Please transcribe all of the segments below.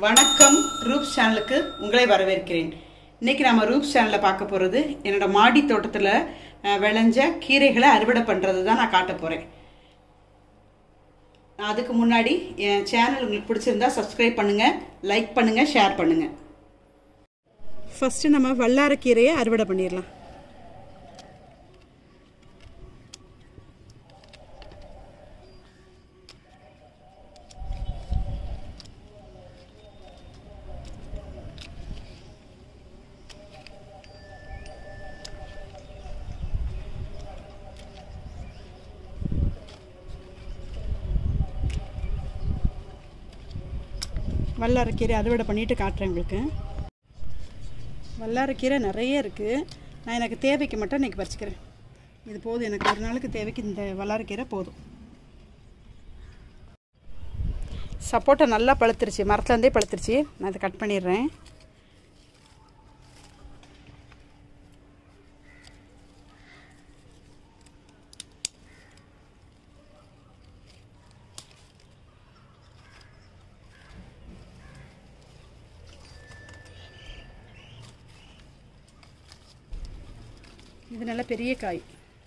வணக்கம் ரூப்ஸ் சேனலுக்கு உங்களை வரவேற்கிறேன் இன்னைக்கு நம்ம ரூப்ஸ் சேனலில் பார்க்க போகிறது என்னோட மாடி தோட்டத்தில் அஹ், விளைஞ்ச கீரைகளை அறுவடை பண்ணுறது தான் நான் காட்ட போகிறேன் அதுக்கு முன்னாடி என் சேனல் உங்களுக்கு பிடிச்சிருந்தா சப்ஸ்கிரைப் பண்ணுங்கள் லைக் பண்ணுங்கள் ஷேர் பண்ணுங்கள் ஃபஸ்ட்டு நம்ம வல்லாரக்கீரையை அறுவடை பண்ணிடலாம் வல்லாரக்கீரை அறுவடை பண்ணிட்டு காட்டுறேன் உங்களுக்கு வல்லாரக்கீரை நிறைய இருக்குது நான் எனக்கு தேவைக்கு மட்டும் இன்றைக்கி பறிச்சுக்கிறேன் இது போதும் எனக்கு ஒரு நாளுக்கு தேவைக்கு இந்த வல்லாரக்கீரை போதும் சப்போட்டா நல்லா பழுத்துருச்சு மரத்துலேருந்தே பழுத்துருச்சு நான் இதை கட் பண்ணிடுறேன் இது நல்ல பெரிய காய்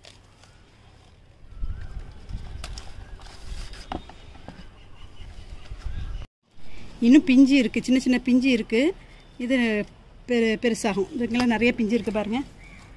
இன்னும் பிஞ்சு இருக்குது சின்ன சின்ன பிஞ்சு இருக்குது இது பெரு பெருசாகும் இதுக்கெல்லாம் நிறைய பிஞ்சு இருக்குது பாருங்கள்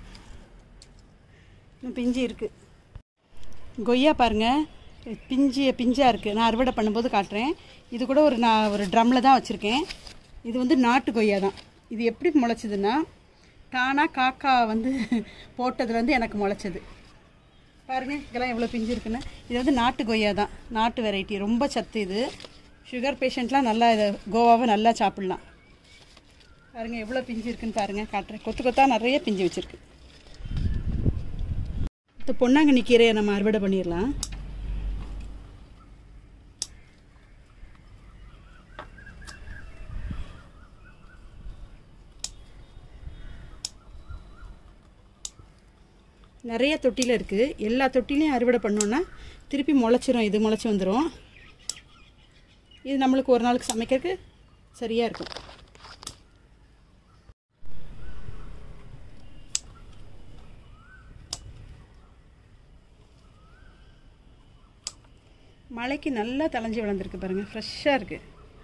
இன்னும் பிஞ்சு இருக்குது கொய்யா பாருங்கள் பிஞ்சு பிஞ்சாக இருக்குது நான் அறுவடை பண்ணும்போது காட்டுறேன் இது கூட ஒரு நான் ஒரு ட்ரம்மில் தான் வச்சுருக்கேன் இது வந்து நாட்டு கொய்யா தான் இது எப்படி முளைச்சதுன்னா தானாக காக்கா வந்து போட்டதுலேருந்து எனக்கு முளைச்சது பாருங்க இதெல்லாம் எவ்வளோ பிஞ்சு இருக்குன்னு இது வந்து நாட்டு கொய்யா தான் நாட்டு வெரைட்டி ரொம்ப சத்து இது சுகர் பேஷண்ட்லாம் நல்லா இதை கோவாவை நல்லா சாப்பிட்லாம் பாருங்க எவ்வளோ பிஞ்சு இருக்குன்னு பாருங்க காட்டுறேன் கொத்து கொத்தா நிறைய பிஞ்சு வச்சுருக்கு இப்போ பொன்னாங்கண்ணி கீரையை நம்ம அறுவடை பண்ணிடலாம் நிறைய தொட்டியில் இருக்குது எல்லா தொட்டிலையும் அறுவடை பண்ணோன்னா திருப்பி முளைச்சிரும் இது முளைச்சி வந்துடும் இது நம்மளுக்கு ஒரு நாளுக்கு சமைக்கிறதுக்கு சரியாக இருக்கும் மழைக்கு நல்லா தளைஞ்சி வளர்ந்துருக்கு பாருங்கள் ஃப்ரெஷ்ஷாக இருக்குது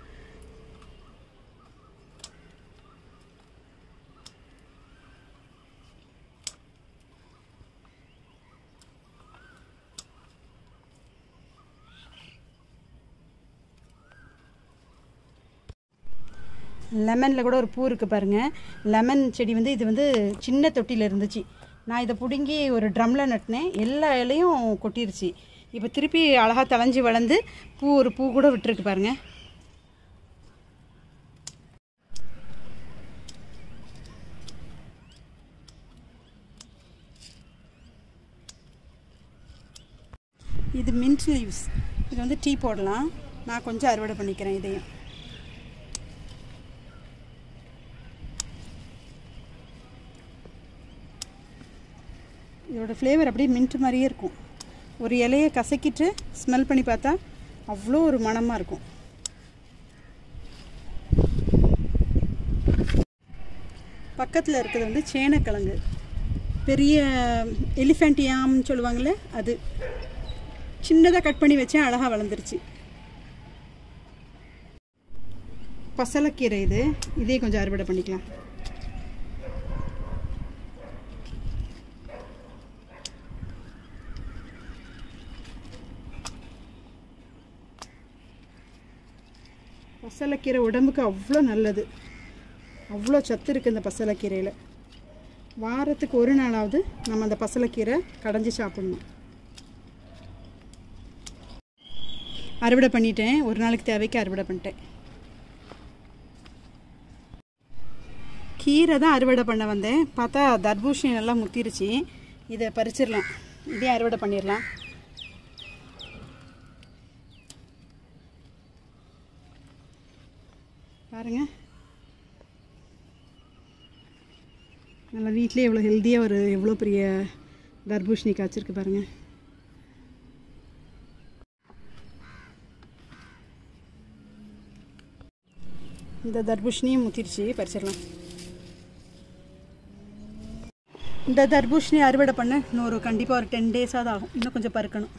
லெமனில் கூட ஒரு பூ இருக்குது பாருங்கள் லெமன் செடி வந்து இது வந்து சின்ன தொட்டியில் இருந்துச்சு நான் இதை பிடுங்கி ஒரு ட்ரம்மில் நட்டினேன் எல்லா இலையும் கொட்டிருச்சு இப்போ திருப்பி அழகாக தளைஞ்சி வளர்ந்து பூ ஒரு பூ கூட விட்டுருக்கு பாருங்கள் இது மின்ட் லீவ்ஸ் இது வந்து டீ போடலாம் நான் கொஞ்சம் அறுவடை பண்ணிக்கிறேன் இதையும் இதோட ஃப்ளேவர் அப்படியே மின்ட் மாதிரியே இருக்கும் ஒரு இலையை கசக்கிட்டு ஸ்மெல் பண்ணி பார்த்தா அவ்வளோ ஒரு மணமாக இருக்கும் பக்கத்தில் இருக்கிறது வந்து சேனக்கிழங்கு பெரிய எலிஃபென்டியாம்னு சொல்லுவாங்கள்ல அது சின்னதாக கட் பண்ணி வச்சேன் அழகாக வளர்ந்துருச்சு பசலக்கீரை இது இதே கொஞ்சம் அறுவடை பண்ணிக்கலாம் பசலைக்கீரை உடம்புக்கு அவ்வளோ நல்லது அவ்வளோ சத்து இருக்குது இந்த பசலைக்கீரையில் வாரத்துக்கு ஒரு நாளாவது நம்ம அந்த பசலைக்கீரை கடைஞ்சி சாப்பிடணும் அறுவடை பண்ணிட்டேன் ஒரு நாளைக்கு தேவைக்கு அறுவடை பண்ணிட்டேன் கீரை தான் அறுவடை பண்ண வந்தேன் பார்த்தா தர்பூஷணி நல்லா முத்திருச்சு இதை பறிச்சிடலாம் இதே அறுவடை பண்ணிடலாம் பாருங்க நல்லா வீட்டிலே எவ்வளோ ஹெல்த்தியாக ஒரு எவ்வளோ பெரிய தர்பூஷணி காய்ச்சிருக்கு பாருங்கள் இந்த தர்பூஷணியும் முத்திருச்சு பறிச்சிடலாம் இந்த தர்பூஷணி அறுவடை பண்ண இன்னொரு கண்டிப்பாக ஒரு டென் டேஸாவது ஆகும் இன்னும் கொஞ்சம் பறக்கணும்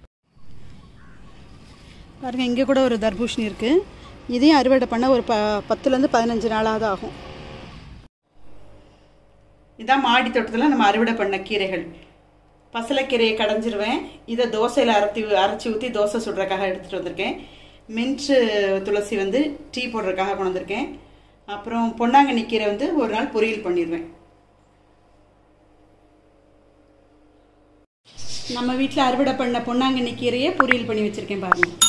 பாருங்க இங்கே கூட ஒரு தர்பூஷணி இருக்குது இதையும் அறுவடை பண்ண ஒரு ப பத்துலேருந்து பதினஞ்சு நாளாவது ஆகும் இதான் மாடி தோட்டத்தில் நம்ம அறுவடை பண்ண கீரைகள் பசலைக்கீரையை கடைஞ்சிருவேன் இதை தோசையில் அரைத்தி அரைச்சி ஊற்றி தோசை சுடுறதுக்காக எடுத்துகிட்டு வந்திருக்கேன் மின்ட்டு துளசி வந்து டீ போடுறதுக்காக கொண்டு வந்திருக்கேன் அப்புறம் பொன்னாங்கண்ணி கீரை வந்து ஒரு நாள் பொரியல் பண்ணிடுவேன் நம்ம வீட்டில் அறுவடை பண்ண பொன்னாங்கண்ணி கீரையை பொரியல் பண்ணி வச்சுருக்கேன் பாருங்கள்